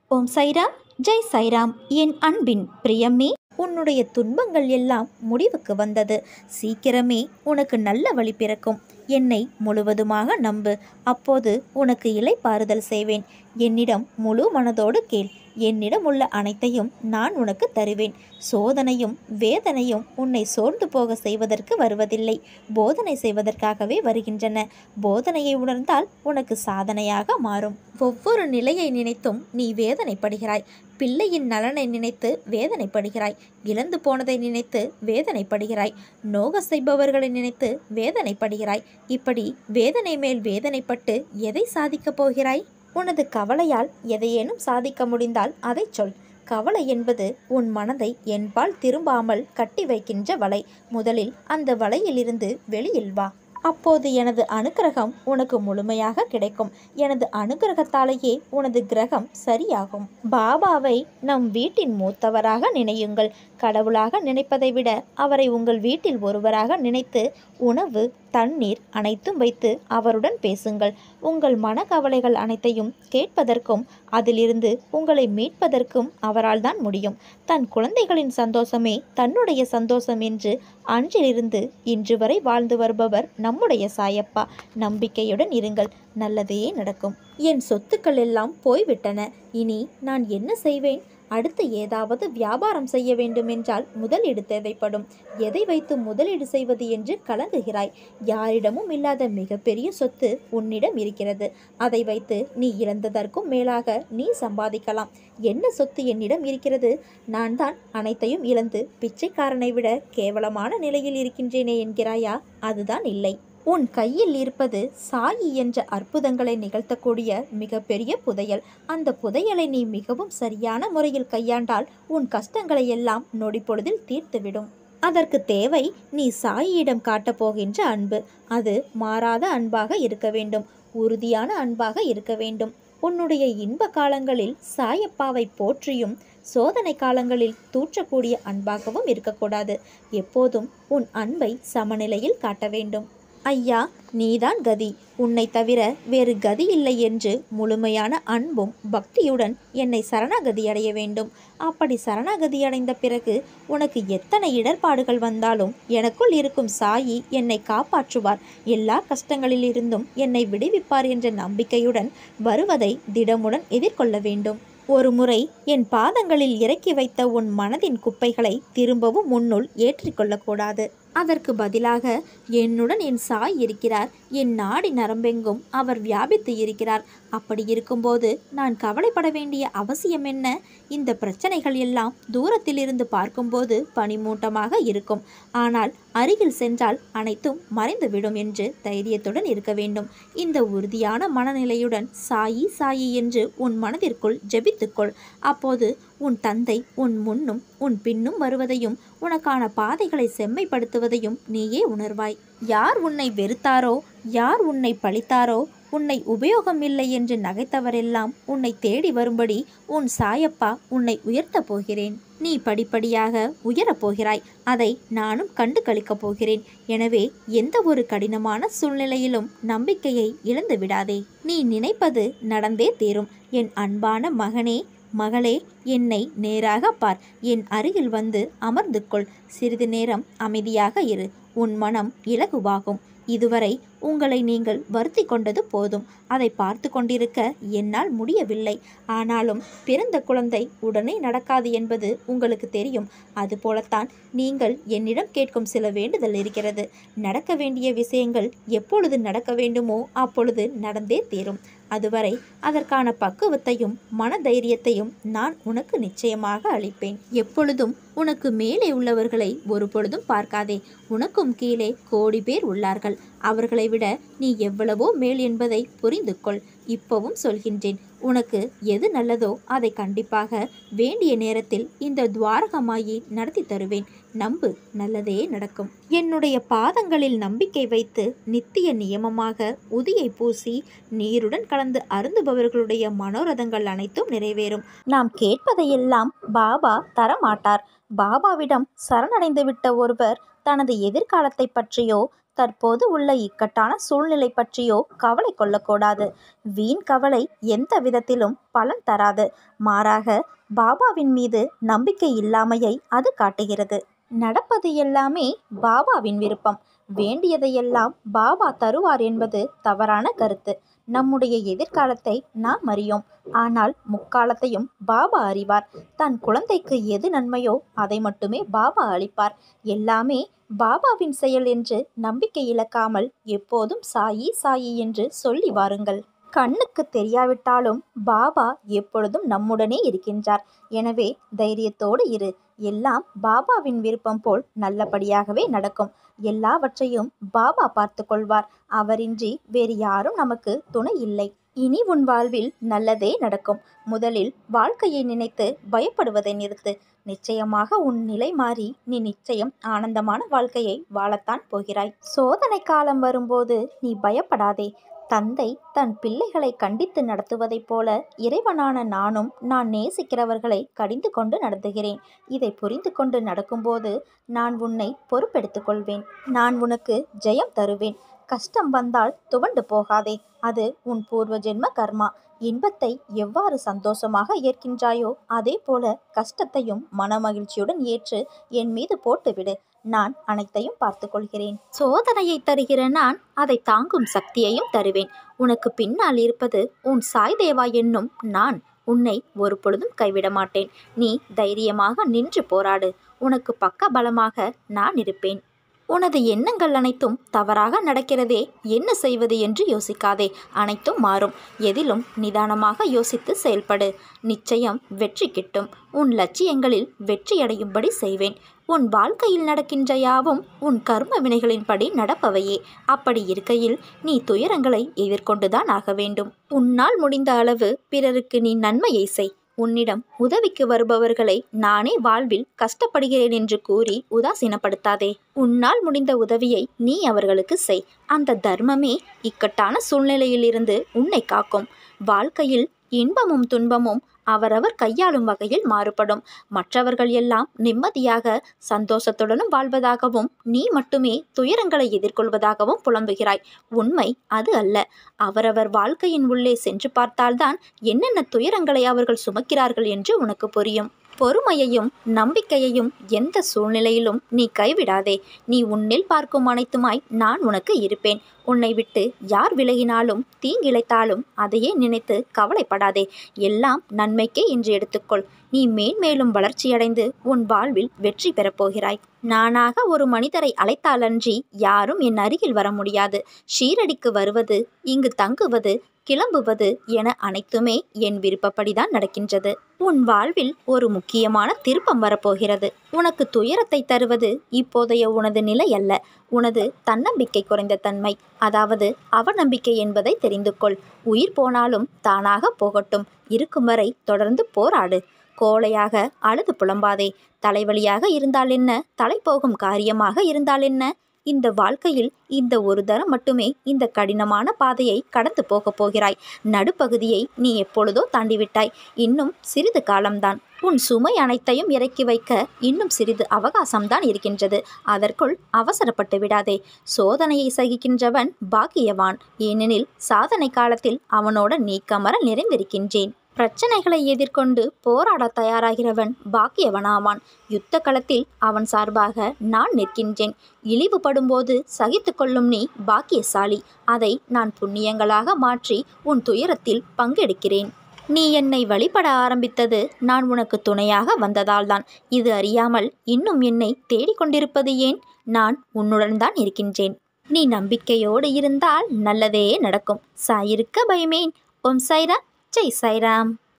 ஓம் சைராம் ஜெய் சைராம் என் அன்பின் பிரியமே உன்னுடைய துன்பங்கள் எல்லாம் முடிவுக்கு வந்தது சீக்கிரமே உனக்கு நல்ல வழி பிறக்கும் என்னை முழுவதுமாக நம்பு அப்போது உனக்கு இலைப்பாறுதல் செய்வேன் என்னிடம் முழு மனதோடு கேள் என்னிடம் உள்ள அனைத்தையும் நான் உனக்கு தருவேன் சோதனையும் வேதனையும் உன்னை சோர்ந்து போக செய்வதற்கு வருவதில்லை போதனை செய்வதற்காகவே வருகின்றன போதனையை உணர்ந்தால் உனக்கு சாதனையாக மாறும் ஒவ்வொரு நிலையை நினைத்தும் நீ வேதனைப்படுகிறாய் பிள்ளையின் நலனை நினைத்து வேதனைப்படுகிறாய் இழந்து போனதை நினைத்து வேதனைப்படுகிறாய் நோக செய்பவர்களை நினைத்து வேதனைப்படுகிறாய் இப்படி வேதனை மேல் வேதனைப்பட்டு எதை சாதிக்கப் போகிறாய் உனது கவலையால் எதையேனும் சாதிக்க முடிந்தால் அதைச் சொல் கவலை என்பது உன் மனதை என்பால் திரும்பாமல் கட்டி வைக்கின்ற வலை முதலில் அந்த வலையிலிருந்து வெளியில் வா அப்போது எனது அனுக்கிரகம் உனக்கு முழுமையாக கிடைக்கும் எனது அனுக்கிரகத்தாலேயே உனது கிரகம் சரியாகும் பாபாவை நம் வீட்டின் மூத்தவராக நினையுங்கள் கடவுளாக நினைப்பதை விட அவரை உங்கள் வீட்டில் ஒருவராக நினைத்து உணவு தண்ணீர் அனைத்தும் வைத்து அவருடன் பேசுங்கள் உங்கள் மனக்கவலைகள் அனைத்தையும் கேட்பதற்கும் அதிலிருந்து உங்களை மீட்பதற்கும் அவரால் தான் முடியும் தன் குழந்தைகளின் சந்தோஷமே தன்னுடைய சந்தோஷம் என்று அன்றிலிருந்து இன்று வரை வாழ்ந்து வருபவர் நம்முடைய சாயப்பா நம்பிக்கையுடன் இருங்கள் நல்லதே நடக்கும் என் சொத்துக்கள் எல்லாம் போய்விட்டன இனி நான் என்ன செய்வேன் அடுத்து ஏதாவது வியாபாரம் செய்ய வேண்டுமென்றால் முதலீடு தேவைப்படும் எதை வைத்து முதலீடு செய்வது என்று கலங்குகிறாய் யாரிடமும் இல்லாத மிகப்பெரிய சொத்து உன்னிடம் இருக்கிறது அதை வைத்து நீ இழந்ததற்கும் மேலாக நீ சம்பாதிக்கலாம் என்ன சொத்து என்னிடம் இருக்கிறது நான் தான் அனைத்தையும் இழந்து பிச்சைக்காரனை விட கேவலமான நிலையில் இருக்கின்றேனே என்கிறாயா அதுதான் இல்லை உன் கையில் இருப்பது சாயி என்ற அற்புதங்களை நிகழ்த்தக்கூடிய மிகப்பெரிய புதையல் அந்த புதையலை நீ மிகவும் சரியான முறையில் கையாண்டால் உன் கஷ்டங்களை எல்லாம் நொடிப்பொழுதில் தீர்த்துவிடும் அதற்கு தேவை நீ சாயியிடம் காட்டப் போகின்ற அன்பு அது மாறாத அன்பாக இருக்க வேண்டும் உறுதியான அன்பாக இருக்க வேண்டும் உன்னுடைய இன்ப காலங்களில் சாயப்பாவை போற்றியும் சோதனை காலங்களில் தூற்றக்கூடிய அன்பாகவும் இருக்கக்கூடாது எப்போதும் உன் அன்பை சமநிலையில் காட்ட வேண்டும் ஐயா நீதான் கதி உன்னை தவிர வேறு கதி இல்லை என்று முழுமையான அன்பும் பக்தியுடன் என்னை சரணாகதி அடைய வேண்டும் அப்படி சரணாகதி அடைந்த பிறகு உனக்கு எத்தனை இடர்பாடுகள் வந்தாலும் எனக்குள் இருக்கும் சாயி என்னை காப்பாற்றுவார் எல்லா கஷ்டங்களிலிருந்தும் என்னை விடுவிப்பார் என்ற நம்பிக்கையுடன் வருவதை திடமுடன் எதிர்கொள்ள வேண்டும் ஒரு முறை என் பாதங்களில் இறக்கி வைத்த உன் மனதின் குப்பைகளை திரும்பவும் முன்னுள் ஏற்றிக்கொள்ளக்கூடாது அதற்கு பதிலாக என்னுடன் என் சாய் இருக்கிறார் என் நாடி நரம்பெங்கும் அவர் வியாபித்து இருக்கிறார் அப்படி இருக்கும்போது நான் கவலைப்பட வேண்டிய அவசியம் என்ன இந்த பிரச்சனைகள் எல்லாம் தூரத்திலிருந்து பார்க்கும்போது பனிமூட்டமாக இருக்கும் ஆனால் அருகில் சென்றால் அனைத்தும் மறைந்துவிடும் என்று தைரியத்துடன் இருக்க வேண்டும் இந்த உறுதியான மனநிலையுடன் சாயி சாயி என்று உன் மனதிற்குள் ஜெபித்துக்கொள் அப்போது உன் தந்தை உன் முன்னும் உன் பின்னும் வருவதையும் உனக்கான பாதைகளை செம்மைப்படுத்துவதையும் நீயே உணர்வாய் யார் உன்னை வெறுத்தாரோ யார் உன்னை பழித்தாரோ உன்னை உபயோகம் இல்லை என்று நகைத்தவரெல்லாம் உன்னை தேடி வரும்படி உன் சாயப்பா உன்னை உயர்த்தப் போகிறேன் நீ படிப்படியாக உயரப் போகிறாய் அதை நானும் கண்டு கழிக்கப் போகிறேன் எனவே எந்த ஒரு கடினமான சூழ்நிலையிலும் நம்பிக்கையை இழந்து விடாதே நீ நினைப்பது நடந்தே தீரும் என் அன்பான மகனே மகளே என்னை நேராக பார் என் அருகில் வந்து அமர்ந்து கொள் சிறிது நேரம் அமைதியாக இரு உன் மனம் இலகுவாகும் இதுவரை உங்களை நீங்கள் வருத்தி கொண்டது போதும் அதை பார்த்து கொண்டிருக்க என்னால் முடியவில்லை ஆனாலும் பிறந்த குழந்தை உடனே நடக்காது என்பது உங்களுக்கு தெரியும் அதுபோலத்தான் நீங்கள் என்னிடம் கேட்கும் சில வேண்டுதல் இருக்கிறது நடக்க வேண்டிய விஷயங்கள் எப்பொழுது நடக்க வேண்டுமோ அப்பொழுது நடந்தே தீரும் அதுவரை அதற்கான பக்குவத்தையும் மனதைரியத்தையும் நான் உனக்கு நிச்சயமாக அளிப்பேன் எப்பொழுதும் உனக்கு மேலே உள்ளவர்களை ஒரு பொழுதும் பார்க்காதே உனக்கும் கீழே கோடி பேர் உள்ளார்கள் அவர்களை விட நீ எவ்வளவோ மேல் என்பதை புரிந்து கொள் இப்பவும் சொல்கின்றேன் உனக்கு எது நல்லதோ அதை கண்டிப்பாக வேண்டிய நேரத்தில் இந்த துவாரகமாயி நடத்தி தருவேன் நம்பு நல்லதே நடக்கும் என்னுடைய பாதங்களில் நம்பிக்கை வைத்து நித்திய நியமமாக உதியை பூசி நீருடன் கலந்து அருந்துபவர்களுடைய மனோரதங்கள் அனைத்தும் நிறைவேறும் நாம் கேட்பதையெல்லாம் பாபா தரமாட்டார் பாபாவிடம் சரணடைந்து விட்ட ஒருவர் தனது எதிர்காலத்தை பற்றியோ தற்போது உள்ள இக்கட்டான சூழ்நிலை பற்றியோ கவலை கொள்ளக்கூடாது வீண் கவலை எந்த விதத்திலும் பலன் தராது மாறாக பாபாவின் மீது நம்பிக்கை இல்லாமையை அது காட்டுகிறது நடப்பது எல்லாமே பாபாவின் விருப்பம் வேண்டியதையெல்லாம் பாபா தருவார் என்பது தவறான கருத்து நம்முடைய எதிர்காலத்தை நாம் அறியோம் ஆனால் முக்காலத்தையும் பாபா அறிவார் தன் குழந்தைக்கு எது நன்மையோ அதை மட்டுமே பாபா அளிப்பார் எல்லாமே பாபாவின் செயல் என்று நம்பிக்கை இழக்காமல் எப்போதும் சாயி சாயி என்று சொல்லி வாருங்கள் கண்ணுக்கு தெரியாவிட்டாலும் பாபா எப்பொழுதும் நம்முடனே இருக்கின்றார் எனவே தைரியத்தோடு இரு எல்லாம் பாபாவின் விருப்பம் போல் நல்லபடியாகவே நடக்கும் எல்லாவற்றையும் பாபா பார்த்து கொள்வார் அவரின்றி வேறு யாரும் நமக்கு துணை இல்லை இனி உன் வாழ்வில் நல்லதே நடக்கும் முதலில் வாழ்க்கையை நினைத்து பயப்படுவதை நிறுத்து நிச்சயமாக உன் நிலை மாறி நீ நிச்சயம் ஆனந்தமான வாழ்க்கையை வாழத்தான் போகிறாய் சோதனை காலம் வரும்போது நீ பயப்படாதே தந்தை தன் பிள்ளைகளை கண்டித்து நடத்துவதைப் போல இறைவனான நானும் நான் நேசிக்கிறவர்களை கடிந்து கொண்டு நடத்துகிறேன் இதை புரிந்து கொண்டு நடக்கும்போது நான் உன்னை பொறுப்பெடுத்துக் கொள்வேன் நான் உனக்கு ஜெயம் தருவேன் கஷ்டம் வந்தால் துவண்டு போகாதே அது உன் பூர்வ ஜென்ம கர்மா இன்பத்தை எவ்வாறு சந்தோஷமாக ஏற்கின்றாயோ அதே போல கஷ்டத்தையும் மனமகிழ்ச்சியுடன் ஏற்று என் மீது போட்டுவிடு நான் அனைத்தையும் பார்த்து கொள்கிறேன் சோதனையை தருகிற நான் அதை தாங்கும் சக்தியையும் தருவேன் உனக்கு பின்னால் இருப்பது உன் சாய் தேவா என்னும் நான் உன்னை ஒரு பொழுதும் கைவிட மாட்டேன் நீ தைரியமாக நின்று போராடு உனக்கு பக்க பலமாக நான் இருப்பேன் உனது எண்ணங்கள் அனைத்தும் தவறாக நடக்கிறதே என்ன செய்வது என்று யோசிக்காதே அனைத்தும் மாறும் எதிலும் நிதானமாக யோசித்து செயல்படு நிச்சயம் வெற்றி கிட்டும் உன் லட்சியங்களில் வெற்றியடையும்படி செய்வேன் உன் வாழ்க்கையில் நடக்கின்ற யாவும் உன் கர்ம வினைகளின்படி நடப்பவையே அப்படி இருக்கையில் நீ துயரங்களை எதிர்கொண்டுதான் ஆக வேண்டும் உன்னால் முடிந்த அளவு பிறருக்கு நீ நன்மையை செய் உன்னிடம் உதவிக்கு வருபவர்களை நானே வாழ்வில் கஷ்டப்படுகிறேன் என்று கூறி உதாசீனப்படுத்தாதே உன்னால் முடிந்த உதவியை நீ அவர்களுக்கு செய் அந்த தர்மமே இக்கட்டான சூழ்நிலையிலிருந்து உன்னை காக்கும் வாழ்க்கையில் இன்பமும் துன்பமும் அவரவர் கையாளும் வகையில் மாறுபடும் மற்றவர்கள் எல்லாம் நிம்மதியாக சந்தோஷத்துடனும் வாழ்வதாகவும் நீ மட்டுமே துயரங்களை எதிர்கொள்வதாகவும் புலம்புகிறாய் உண்மை அது அல்ல அவரவர் வாழ்க்கையின் உள்ளே சென்று பார்த்தால்தான் என்னென்ன துயரங்களை அவர்கள் சுமக்கிறார்கள் என்று உனக்கு புரியும் பொறுமையையும் நம்பிக்கையையும் எந்த சூழ்நிலையிலும் நீ கைவிடாதே நீ உன்னில் பார்க்கும் அனைத்துமாய் நான் உனக்கு இருப்பேன் உன்னை விட்டு யார் விலகினாலும் தீங்கிழைத்தாலும் அதையே நினைத்து கவலைப்படாதே எல்லாம் நன்மைக்கே என்று எடுத்துக்கொள் நீ மேன்மேலும் வளர்ச்சியடைந்து உன் வாழ்வில் வெற்றி பெறப்போகிறாய் நானாக ஒரு மனிதரை அழைத்தாலன்றி யாரும் என் அருகில் வர முடியாது ஷீரடிக்கு வருவது இங்கு தங்குவது கிளம்புவது என அனைத்துமே என் விருப்பப்படிதான் நடக்கின்றது உன் வாழ்வில் ஒரு முக்கியமான திருப்பம் வரப்போகிறது உனக்கு துயரத்தை தருவது இப்போதைய உனது நிலை அல்ல உனது தன்னம்பிக்கை குறைந்த தன்மை அதாவது அவநம்பிக்கை என்பதை தெரிந்து கொள் உயிர் போனாலும் தானாக போகட்டும் இருக்கும் வரை தொடர்ந்து போராடு கோழையாக அழுது புலம்பாதே தலைவலியாக இருந்தால் என்ன தலை போகும் காரியமாக இருந்தால் என்ன இந்த வாழ்க்கையில் இந்த ஒரு தரம் மட்டுமே இந்த கடினமான பாதையை கடந்து போகப் போகிறாய் நடுப்பகுதியை நீ எப்பொழுதோ தாண்டிவிட்டாய் இன்னும் சிறிது காலம்தான் உன் சுமை அனைத்தையும் இறக்கி வைக்க இன்னும் சிறிது அவகாசம்தான் இருக்கின்றது அதற்குள் அவசரப்பட்டு விடாதே சோதனையை சகிக்கின்றவன் பாக்கியவான் ஏனெனில் சாதனை காலத்தில் அவனோட நீக்கமர நிறைந்திருக்கின்றேன் பிரச்சனைகளை எதிர்கொண்டு போராட தயாராகிறவன் பாக்கியவனாவான் யுத்த களத்தில் அவன் சார்பாக நான் நிற்கின்றேன் இழிவுபடும்போது சகித்து கொள்ளும் நீ பாக்கியசாலி அதை நான் புண்ணியங்களாக மாற்றி உன் துயரத்தில் பங்கெடுக்கிறேன் நீ என்னை வழிபட ஆரம்பித்தது நான் உனக்கு துணையாக வந்ததால்தான் இது அறியாமல் இன்னும் என்னை தேடிக்கொண்டிருப்பது ஏன் நான் உன்னுடன் தான் இருக்கின்றேன் நீ நம்பிக்கையோடு இருந்தால் நல்லதே நடக்கும் சாயிருக்க பயமேன் ஓம் சைராம் ஜெய் சாய்ராம்